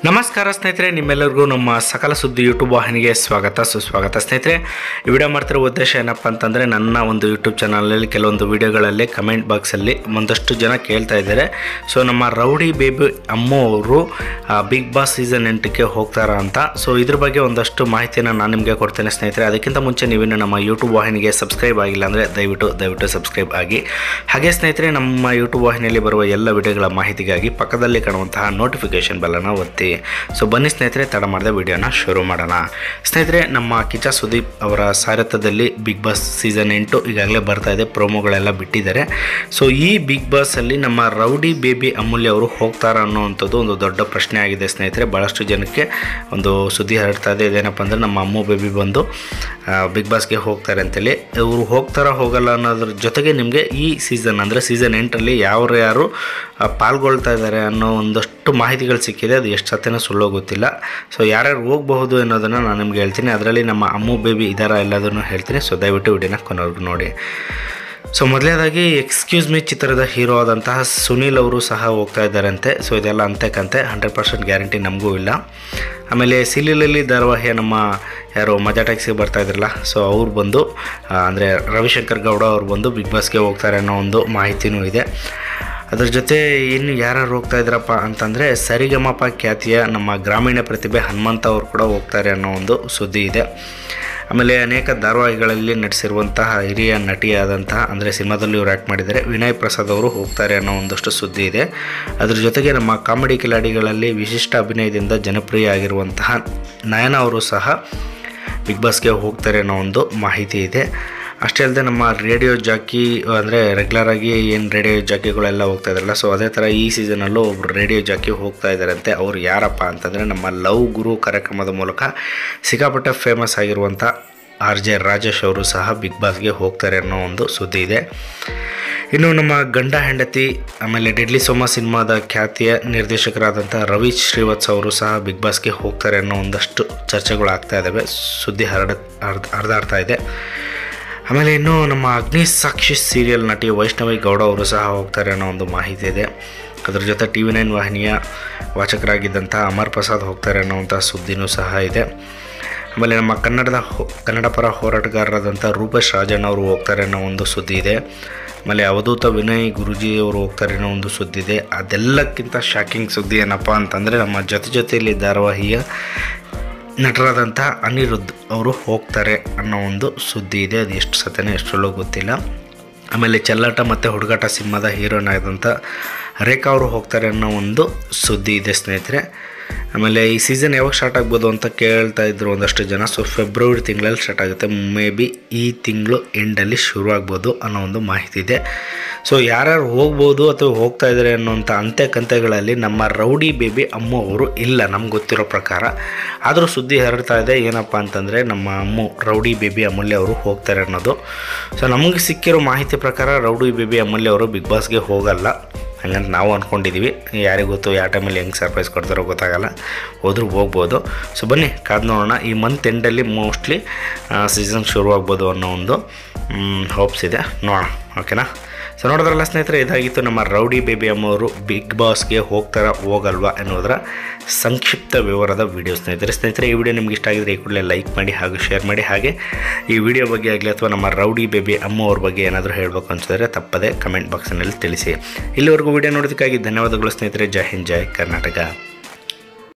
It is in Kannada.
ನಮಸ್ಕಾರ ಸ್ನೇಹಿತರೆ ನಿಮ್ಮೆಲ್ಲರಿಗೂ ನಮ್ಮ ಸಕಲ ಸುದ್ದಿ ಯೂಟ್ಯೂಬ್ ವಾಹಿನಿಗೆ ಸ್ವಾಗತ ಸುಸ್ವಾಗತ ಸ್ನೇಹಿತರೆ ಈ ವಿಡಿಯೋ ಮಾಡ್ತಿರೋ ಉದ್ದೇಶ ಏನಪ್ಪ ಅಂತಂದರೆ ನನ್ನ ಒಂದು ಯೂಟ್ಯೂಬ್ ಚಾನಲಲ್ಲಿ ಕೆಲವೊಂದು ವಿಡಿಯೋಗಳಲ್ಲಿ ಕಮೆಂಟ್ ಬಾಕ್ಸಲ್ಲಿ ಒಂದಷ್ಟು ಜನ ಕೇಳ್ತಾ ಇದ್ದಾರೆ ಸೊ ನಮ್ಮ ರೌಡಿ ಬೇಬಿ ಅಮ್ಮು ಅವರು ಬಿಗ್ ಬಾಸ್ ಸೀಸನ್ ಎಂಟಕ್ಕೆ ಹೋಗ್ತಾರಾ ಅಂತ ಸೊ ಇದ್ರ ಬಗ್ಗೆ ಒಂದಷ್ಟು ಮಾಹಿತಿಯನ್ನು ನಾನು ನಿಮಗೆ ಕೊಡ್ತೇನೆ ಸ್ನೇಹಿತರೆ ಅದಕ್ಕಿಂತ ಮುಂಚೆ ನೀವೇನು ನಮ್ಮ ಯೂಟ್ಯೂಬ್ ವಾಹಿನಿಗೆ ಸಬ್ಸ್ಕ್ರೈಬ್ ಆಗಿಲ್ಲ ಅಂದರೆ ದಯವಿಟ್ಟು ದಯವಿಟ್ಟು ಸಬ್ಸ್ಕ್ರೈಬ್ ಆಗಿ ಹಾಗೆ ಸ್ನೇಹಿತರೆ ನಮ್ಮ ಯೂಟ್ಯೂಬ್ ವಾಹಿನಿಯಲ್ಲಿ ಬರುವ ಎಲ್ಲ ವಿಡಿಯೋಗಳ ಮಾಹಿತಿಗಾಗಿ ಪಕ್ಕದಲ್ಲಿ ಕಾಣುವಂತಹ ನೋಟಿಫಿಕೇಶನ್ ಬೆಲ್ಲನ್ನು ಒತ್ತಿ ಸೊ ಬನ್ನಿ ಸ್ನೇಹಿತರೆ ತಡ ಮಾಡದೆ ವಿಡಿಯೋನ ಶುರು ಮಾಡೋಣ ಸ್ನೇಹಿತರೆ ನಮ್ಮ ಕಿಚ್ಚ ಸುದೀಪ್ ಅವರ ಸಾರಥ್ಯದಲ್ಲಿ ಬಿಗ್ ಬಾಸ್ ಸೀಸನ್ ಎಂಟು ಈಗಾಗಲೇ ಬರ್ತಾ ಇದೆ ಪ್ರೋಮೋಗಳೆಲ್ಲ ಬಿಟ್ಟಿದ್ದಾರೆ ಸೊ ಈ ಬಿಗ್ ಬಾಸಲ್ಲಿ ನಮ್ಮ ರೌಡಿ ಬೇಬಿ ಅಮೂಲ್ಯ ಅವರು ಹೋಗ್ತಾರಾ ಅನ್ನೋವಂಥದ್ದು ಒಂದು ದೊಡ್ಡ ಪ್ರಶ್ನೆ ಆಗಿದೆ ಸ್ನೇಹಿತರೆ ಭಾಳಷ್ಟು ಜನಕ್ಕೆ ಒಂದು ಸುದ್ದಿ ಹರಡ್ತಾ ಇದೆ ಇದೇನಪ್ಪ ಅಂದರೆ ನಮ್ಮ ಅಮ್ಮು ಬೇಬಿ ಬಂದು ಬಿಗ್ ಬಾಸ್ಗೆ ಹೋಗ್ತಾರೆ ಅಂತೇಳಿ ಇವರು ಹೋಗ್ತಾರಾ ಹೋಗಲ್ಲ ಅನ್ನೋದ್ರ ಜೊತೆಗೆ ನಿಮಗೆ ಈ ಸೀಸನ್ ಅಂದರೆ ಸೀಸನ್ ಎಂಟರಲ್ಲಿ ಯಾರು ಯಾರು ಆ, ಪಾಲ್ಗೊಳ್ತಾ ಇದ್ದಾರೆ ಅನ್ನೋ ಒಂದಷ್ಟು ಮಾಹಿತಿಗಳು ಸಿಕ್ಕಿದೆ ಅದು ಎಷ್ಟು ಸತ್ಯನೋ ಸುಳ್ಳೋ ಗೊತ್ತಿಲ್ಲ ಸೊ ಯಾರ್ಯಾರು ಹೋಗಬಹುದು ಅನ್ನೋದನ್ನು ನಾನು ನಿಮ್ಗೆ ಹೇಳ್ತೀನಿ ಅದರಲ್ಲಿ ನಮ್ಮ ಅಮ್ಮು ಬೇಬಿ ಇದಾರ ಎಲ್ಲದನ್ನು ಹೇಳ್ತೀನಿ ಸೊ ದಯವಿಟ್ಟು ವಿಡಿಯೋನ ಕೊನೆವರೆಗೂ ನೋಡಿ ಸೊ ಮೊದಲನೇದಾಗಿ ಎಕ್ಸ್ಕ್ಯೂಸ್ ಮೀ ಚಿತ್ರದ ಹೀರೋ ಆದಂತಹ ಸುನೀಲ್ ಅವರು ಸಹ ಹೋಗ್ತಾ ಇದ್ದಾರಂತೆ ಸೊ ಇದೆಲ್ಲ ಅಂತೆಕಂತೆ ಹಂಡ್ರೆಡ್ ಪರ್ಸೆಂಟ್ ಗ್ಯಾರಂಟಿ ನಮಗೂ ಇಲ್ಲ ಆಮೇಲೆ ಸಿಲಿಲಲ್ಲಿ ಧಾರಾವಾಹಿಯ ನಮ್ಮ ಯಾರು ಮಜಾ ಟ್ಯಾಕ್ಸಿಗೆ ಬರ್ತಾ ಇದ್ರಲ್ಲ ಸೊ ಅವ್ರು ಬಂದು ಅಂದರೆ ರವಿಶಂಕರ್ ಗೌಡ ಅವ್ರು ಬಂದು ಬಿಗ್ ಬಾಸ್ಗೆ ಹೋಗ್ತಾರೆ ಅನ್ನೋ ಒಂದು ಮಾಹಿತಿನೂ ಇದೆ ಅದ್ರ ಜೊತೆ ಇನ್ನು ಯಾರ್ಯಾರು ಹೋಗ್ತಾ ಇದ್ರಪ್ಪ ಅಂತಂದರೆ ಸರಿಗಮಪ ಖ್ಯಾತಿಯ ನಮ್ಮ ಗ್ರಾಮೀಣ ಪ್ರತಿಭೆ ಹನುಮಂತ ಅವರು ಕೂಡ ಹೋಗ್ತಾರೆ ಅನ್ನೋ ಒಂದು ಸುದ್ದಿ ಇದೆ ಆಮೇಲೆ ಅನೇಕ ಧಾರಾವಾಹಿಗಳಲ್ಲಿ ನಟಿಸಿರುವಂತಹ ಹಿರಿಯ ನಟಿಯಾದಂತಹ ಅಂದರೆ ಸಿನಿಮಾದಲ್ಲಿ ಇವರು ಆ್ಯಕ್ಟ್ ಮಾಡಿದ್ದಾರೆ ವಿನಯ್ ಪ್ರಸಾದ್ ಅವರು ಹೋಗ್ತಾರೆ ಅನ್ನೋ ಒಂದಷ್ಟು ಸುದ್ದಿ ಇದೆ ಅದ್ರ ಜೊತೆಗೆ ನಮ್ಮ ಕಾಮಿಡಿ ಕಿಲಾಡಿಗಳಲ್ಲಿ ವಿಶಿಷ್ಟ ಅಭಿನಯದಿಂದ ಜನಪ್ರಿಯ ಆಗಿರುವಂತಹ ನಯನ ಅವರು ಸಹ ಬಿಗ್ ಬಾಸ್ಗೆ ಹೋಗ್ತಾರೆ ಅನ್ನೋ ಒಂದು ಮಾಹಿತಿ ಇದೆ ಅಷ್ಟೇ ಅಲ್ಲದೆ ನಮ್ಮ ರೇಡಿಯೋ ಜಾಕಿ ಅಂದರೆ ರೆಗ್ಯುಲರಾಗಿ ಏನು ರೇಡಿಯೋ ಜಾಕಿಗಳೆಲ್ಲ ಹೋಗ್ತಾ ಇದ್ದಾರಲ್ಲ ಸೊ ಅದೇ ಥರ ಈ ಸೀಸನಲ್ಲೂ ಒಬ್ರು ರೇಡಿಯೋ ಜಾಕಿ ಹೋಗ್ತಾ ಇದ್ದಾರಂತೆ ಅವ್ರು ಯಾರಪ್ಪ ಅಂತಂದರೆ ನಮ್ಮ ಲವ್ ಗುರು ಕಾರ್ಯಕ್ರಮದ ಮೂಲಕ ಸಿಕ್ಕಾಪಟ್ಟೆ ಫೇಮಸ್ ಆಗಿರುವಂಥ ಆರ್ ಜೆ ರಾಜೇಶ್ ಅವರು ಸಹ ಬಿಗ್ ಬಾಸ್ಗೆ ಹೋಗ್ತಾರೆ ಅನ್ನೋ ಒಂದು ಸುದ್ದಿ ಇದೆ ಇನ್ನು ನಮ್ಮ ಗಂಡ ಹೆಂಡತಿ ಆಮೇಲೆ ಡೆಡ್ಲಿ ಸೋಮ ಸಿನಿಮಾದ ಖ್ಯಾತಿಯ ನಿರ್ದೇಶಕರಾದಂಥ ರವಿ ಶ್ರೀವತ್ಸ್ ಅವರು ಸಹ ಬಿಗ್ ಬಾಸ್ಗೆ ಹೋಗ್ತಾರೆ ಅನ್ನೋ ಒಂದಷ್ಟು ಚರ್ಚೆಗಳು ಆಗ್ತಾ ಇದ್ದಾವೆ ಸುದ್ದಿ ಹರಡ ಹರ್ದ್ ಹರಿದಾಡ್ತಾ ಇದೆ ಆಮೇಲೆ ಇನ್ನು ನಮ್ಮ ಅಗ್ನಿ ಸಾಕ್ಷಿ ಸೀರಿಯಲ್ ನಟಿ ವೈಷ್ಣವಿ ಗೌಡ ಅವರು ಸಹ ಹೋಗ್ತಾರೆ ಅನ್ನೋ ಒಂದು ಮಾಹಿತಿ ಇದೆ ಅದ್ರ ಜೊತೆ ಟಿ ವಿ ನೈನ್ ವಾಹಿನಿಯ ವಾಚಕರಾಗಿದ್ದಂಥ ಅಮರ್ ಪ್ರಸಾದ್ ಹೋಗ್ತಾರೆ ಅನ್ನೋವಂಥ ಸುದ್ದಿನೂ ಸಹ ಇದೆ ಆಮೇಲೆ ನಮ್ಮ ಕನ್ನಡದ ಹೋ ಕನ್ನಡ ಪರ ಹೋರಾಟಗಾರರಾದಂಥ ರೂಪೇಶ್ ರಾಜಣ್ಣ ಅವರು ಹೋಗ್ತಾರೆ ಅನ್ನೋ ಒಂದು ಸುದ್ದಿ ಇದೆ ಆಮೇಲೆ ಅವಧೂತ ವಿನಯ್ ಗುರುಜಿ ಅವರು ಹೋಗ್ತಾರೆ ಅನ್ನೋ ಒಂದು ಸುದ್ದಿ ಇದೆ ಅದೆಲ್ಲಕ್ಕಿಂತ ಶಾಕಿಂಗ್ ಸುದ್ದಿ ಏನಪ್ಪ ಅಂತಂದರೆ ನಮ್ಮ ಜೊತೆ ಜೊತೆಯಲ್ಲಿ ಧಾರಾವಾಹಿಯ ನಟರಾದಂಥ ಅನಿರುದ್ಧ್ ಅವರು ಹೋಗ್ತಾರೆ ಅನ್ನೋ ಒಂದು ಸುದ್ದಿ ಇದೆ ಅದು ಎಷ್ಟು ಸತ್ಯನೇ ಎಷ್ಟರಲ್ಲೂ ಗೊತ್ತಿಲ್ಲ ಆಮೇಲೆ ಚೆಲ್ಲಾಟ ಮತ್ತು ಹುಡುಗಾಟ ಸಿನಿಮಾದ ಹೀರೋಯಿನ್ ಆದಂಥ ರೇಖಾ ಅವರು ಹೋಗ್ತಾರೆ ಅನ್ನೋ ಒಂದು ಸುದ್ದಿ ಇದೆ ಸ್ನೇಹಿತರೆ ಆಮೇಲೆ ಈ ಸೀಸನ್ ಯಾವಾಗ ಸ್ಟಾರ್ಟ್ ಆಗ್ಬೋದು ಅಂತ ಕೇಳ್ತಾ ಇದ್ರು ಒಂದಷ್ಟು ಜನ ಸೊ ಫೆಬ್ರವರಿ ತಿಂಗಳಲ್ಲಿ ಸ್ಟಾರ್ಟ್ ಆಗುತ್ತೆ ಮೇ ಬಿ ಈ ತಿಂಗಳು ಎಂಡಲ್ಲಿ ಶುರು ಆಗ್ಬೋದು ಅನ್ನೋ ಒಂದು ಮಾಹಿತಿ ಇದೆ ಸೊ ಯಾರ್ಯಾರು ಹೋಗ್ಬೋದು ಅಥವಾ ಹೋಗ್ತಾ ಇದ್ದಾರೆ ಅನ್ನೋಂಥ ಅಂತೆ ಕಂತೆಗಳಲ್ಲಿ ನಮ್ಮ ರೌಡಿ ಬೇಬಿ ಅಮ್ಮು ಅವರು ಇಲ್ಲ ನಮ್ಗೆ ಗೊತ್ತಿರೋ ಪ್ರಕಾರ ಆದರೂ ಸುದ್ದಿ ಹರಡ್ತಾ ಇದೆ ಏನಪ್ಪ ಅಂತಂದರೆ ನಮ್ಮ ಅಮ್ಮು ರೌಡಿ ಬೇಬಿ ಅಮೂಲ್ಯ ಅವರು ಹೋಗ್ತಾರೆ ಅನ್ನೋದು ಸೊ ನಮಗೆ ಸಿಕ್ಕಿರೋ ಮಾಹಿತಿ ಪ್ರಕಾರ ರೌಡಿ ಬೇಬಿ ಅಮೂಲ್ಯ ಅವರು ಬಿಗ್ ಬಾಸ್ಗೆ ಹೋಗಲ್ಲ ಹಂಗಂತ ನಾವು ಅಂದ್ಕೊಂಡಿದ್ದೀವಿ ಯಾರಿಗೆ ಗೊತ್ತು ಯಾವ ಟೈಮಲ್ಲಿ ಹೆಂಗೆ ಸರ್ಪ್ರೈಸ್ ಕೊಡ್ತಾರೋ ಗೊತ್ತಾಗಲ್ಲ ಹೋದ್ರೂ ಹೋಗ್ಬೋದು ಸೊ ಬನ್ನಿ ಕಾದು ನೋಡೋಣ ಈ ಮಂತ್ ಎಂಡಲ್ಲಿ ಮೋಸ್ಟ್ಲಿ ಸೀಸನ್ ಶುರು ಆಗ್ಬೋದು ಅನ್ನೋ ಒಂದು ಹೋಪ್ಸ್ ಇದೆ ನೋಡೋಣ ಓಕೆನಾ ಸೊ ನೋಡಿದ್ರಲ್ಲ ಸ್ನೇಹಿತರೆ ಇದಾಗಿತ್ತು ನಮ್ಮ ರೌಡಿ ಬೇಬಿ ಅಮ್ಮವರು ಬಿಗ್ ಬಾಸ್ಗೆ ಹೋಗ್ತಾರ ಹೋಗಲ್ವಾ ಎನ್ನುವುದರ ಸಂಕ್ಷಿಪ್ತ ವಿವರದ ವಿಡಿಯೋ ಸ್ನೇಹಿತರೆ ಸ್ನೇಹಿತರೆ ಈ ವಿಡಿಯೋ ನಿಮ್ಗೆ ಇಷ್ಟ ಆಗಿದ್ರೆ ಈ ಕೂಡಲೇ ಲೈಕ್ ಮಾಡಿ ಹಾಗೂ ಶೇರ್ ಮಾಡಿ ಹಾಗೆ ಈ ವಿಡಿಯೋ ಬಗ್ಗೆ ಆಗಲಿ ಅಥವಾ ನಮ್ಮ ರೌಡಿ ಬೇಬಿ ಅಮ್ಮ ಅವ್ರ ಬಗ್ಗೆ ಏನಾದರೂ ಹೇಳಬೇಕು ಅನ್ಸಿದ್ರೆ ತಪ್ಪದೆ ಕಮೆಂಟ್ ಬಾಕ್ಸ್ನಲ್ಲಿ ತಿಳಿಸಿ ಇಲ್ಲಿವರೆಗೂ ವಿಡಿಯೋ ನೋಡೋದಕ್ಕಾಗಿ ಧನ್ಯವಾದಗಳು ಸ್ನೇಹಿತರೆ ಜೈ ಹಿಂದ್ ಜೈ ಕರ್ನಾಟಕ